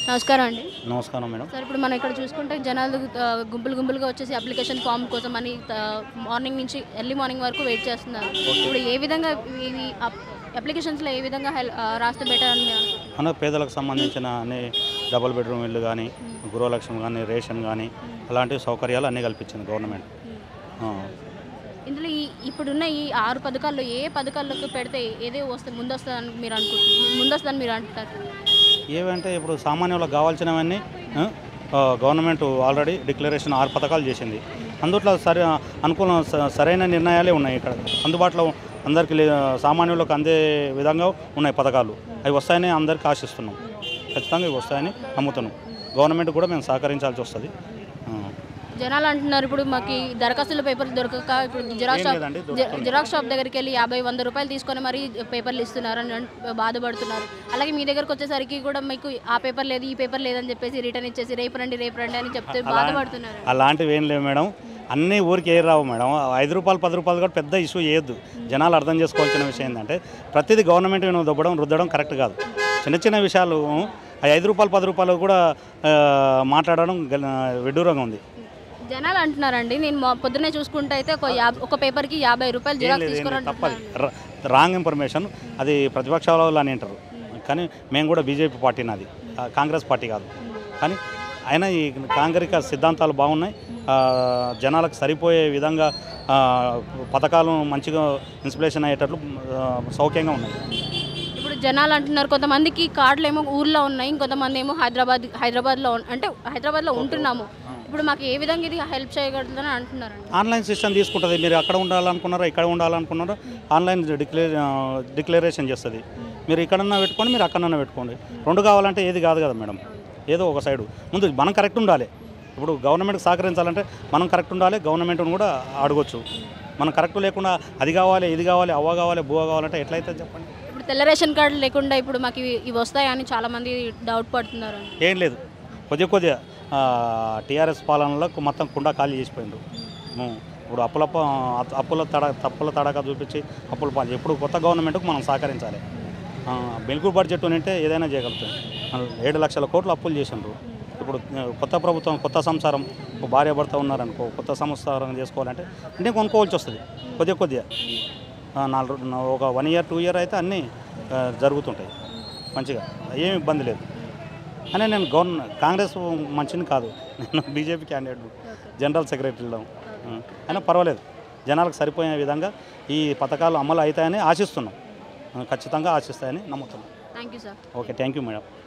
నమస్కారం అండి నమస్కారం మేడం సార్ ఇప్పుడు మనం ఇక్కడ చూసుకుంటే జనాలు ఆ, గుంపులు గుంపులుగా వచ్చేసి అప్లికేషన్ ఫామ్ కోసం అని మార్నింగ్ నుంచి ఎర్లీ మార్నింగ్ వరకు వెయిట్ చేస్తున్నారు ఇప్పుడు ఏ విధంగా ఇవి అప్లికేషన్స్లో ఏ విధంగా హెల్- ఆ, రాస్తే బెటర్ అని మీరు అనుకుంటున్నారు? మన పేదలకు సంబంధించిన అన్ని డబుల్ బెడ్రూమ్ ఇల్లు కానీ గృహలక్ష్మి కానీ రేషన్ కానీ అలాంటి సౌకర్యాలు అన్నీ కల్పించింది గవర్నమెంట్ ఆ. ఇందులో ఈ ఇప్పుడున్న ఈ ఆరు పథకాల్లో ఏ పథకాలకు పెడితే ఏదే వస్తే ముందు వస్తుందని మీరు అనుకుంటున్నారు ముందు వస్తుందని మీరు అంటారు ఏవంటే ఇప్పుడు సామాన్యులకు కావాల్సినవన్నీ ఆ, ఆ, గవర్నమెంట్ ఆల్రెడీ డిక్లరేషన్ ఆరు పథకాలు చేసింది అందుట్లో సరి అనుకూల స- సరైన నిర్ణయాలే ఉన్నాయి ఇక్కడ అందుబాటులో అందరికీ లే- సామాన్యులకు అందే విధంగా ఉన్నాయి పథకాలు అవి వస్తాయని అందరికీ ఆశిస్తున్నాం ఖచ్చితంగా ఇవి వస్తాయని నమ్ముతున్నాం గవర్నమెంట్ కూడా మేము సహకరించాల్సి వస్తుంది ఆ. జనాలు అంటున్నారు ఇప్పుడు మాకు ఈ దరఖాస్తుల పేపర్లు దొరకక ఇప్పుడు జిరాక్స్ ఏం షాప్ లేదండి, జ- దొరుకుతుంది. జిరాక్స్ షాప్ దగ్గరికి వెళ్ళి యాభై వంద రూపాయలు తీసుకొని మరీ పేపర్లు ఇస్తున్నారు అని అన్- బాధపడుతున్నారు అలాగే మీ దగ్గరకు వచ్చేసరికి కూడా మీకు ఆ పేపర్ లేదు ఈ పేపర్ లేదని చెప్పేసి రిటర్న్ ఇచ్చేసి రేపు రండి రేపు రండి అని చెప్తే బాధపడుతున్నారు అలాంటివి ఏం లేవు మేడం అన్నీ ఊరికి ఏ రావు మేడం ఐదు రూపాయలు పది రూపాయలు కూడా పెద్ద ఇష్యూ చేయొద్దు జనాలు అర్థం చేసుకోవాల్సిన విషయం ఏంటంటే ప్రతిదీ గవర్నమెంట్ నువ్వు దొబ్బడం రుద్దడం కరెక్ట్ కాదు చిన్న చిన్న విషయాలు ఆ ఐదు రూపాయలు పది రూపాయలు కూడా ఆ, మాట్లాడడం గల- విడ్డూరంగా ఉంది జనాలు అంటున్నారండి నేను మా- పొద్దున్నే చూసుకుంటే అయితే ఒక యాభై ఒక పేపర్కి యాభై రూపాయలు ఏం జిరాక్స్ లేదు, ఏం తీసుకొని లేదు, తప్పది అంటున్నారు ర- రాంగ్ ఇన్ఫర్మేషన్ అది ప్రతిపక్షాల వాళ్ళు అని అంటారు కానీ మేము కూడా బీజేపీ పార్టీ నాది ఆ, కాంగ్రెస్ పార్టీ కాదు కానీ అయినా ఈ కాంగ్రెస్ సిద్ధాంతాలు బాగున్నాయి ఆ, జనాలకు సరిపోయే విధంగా ఆ, పథకాలు మంచిగా ఇన్స్పిరేషన్ అయ్యేటట్లు ఆ, సౌఖ్యంగా ఉన్నాయి ఇప్పుడు జనాలు అంటున్నారు కొంతమందికి కార్డులు ఏమో ఊర్లో ఉన్నాయి ఇంకొంతమంది ఏమో హైదరాబాద్ హైదరాబాద్లో ఉన్- అంటే హైదరాబాద్లో ఉంటున్నాము ఇప్పుడు మాకు ఏ విధంగా ఇది హెల్ప్ చేయగలుగుతుందని అంటున్నారండి ఆన్లైన్ సిస్టమ్ తీసుకుంటుంది మీరు అక్కడ ఉండాలనుకున్నారా ఇక్కడ ఉండాలనుకున్నారా ఆన్లైన్ డిక్లేర్ డిక్లరేషన్ చేస్తుంది మీరు ఇక్కడన్నా పెట్టుకోండి మీరు అక్కడన్నా పెట్టుకోండి రెండు కావాలంటే ఏది కాదు కదా మేడం ఏదో ఒక సైడు ముందు మనం కరెక్ట్ ఉండాలి ఇప్పుడు గవర్నమెంట్కి సహకరించాలంటే మనం కరెక్ట్ ఉండాలి గవర్నమెంట్ని కూడా అడగొచ్చు మనం కరెక్ట్ లేకుండా అది కావాలి ఇది కావాలి అవ్వ కావాలి బువ్వ కావాలంటే ఎట్లయితే చెప్పండి ఇప్పుడు తెల్ల రేషన్ కార్డు లేకుండా ఇప్పుడు మాకు ఇవి ఇవి వస్తాయని చాలామంది డౌట్ పడుతున్నారు ఏం లేదు కొద్దిగా కొద్దిగా టీఆర్ఎస్ పాలనలో మొత్తం కుండ ఖాళీ చేసిపోయిండ్రు ఉం. ఇప్పుడు అప్పుల ప- అప్పుల తడ తప్పుల తడక చూపించి అప్పుల పాలు ఎప్పుడు కొత్త గవర్నమెంట్కు మనం సహకరించాలి ఆ, బిల్కుల్ బడ్జెట్ ఉంటే ఏదైనా చేయగలుగుతాం ఆ, ఏడు లక్షల కోట్లు అప్పులు చేసిండ్రు ఇప్పుడు ఆ, కొత్త ప్రభుత్వం కొత్త సంసారం ఒక భార్య భర్త ఉన్నారనుకో కొత్త సంసారం చేసుకోవాలంటే అన్నీ కొనుక్కోవాల్సి వస్తుంది కొద్దిగా కొద్దిగా ఆ, నాలుగు రో- ఒక వన్ ఇయర్ టూ ఇయర్ అయితే అన్నీ ఆ, జరుగుతుంటాయి మంచిగా ఏమి ఇబ్బంది లేదు అని నేను గవర్న కాంగ్రెస్ మంచిని కాదు నేను బీజేపీ క్యాండిడేట్ జనరల్ సెక్రటరీలో ఆ, అయినా పర్వాలేదు జనాలకు సరిపోయే విధంగా ఈ పథకాలు అమలు అవుతాయని ఆశిస్తున్నాం ఆ, ఖచ్చితంగా ఆశిస్తాయని నమ్ముతున్నాం thank you sir okay thank you madam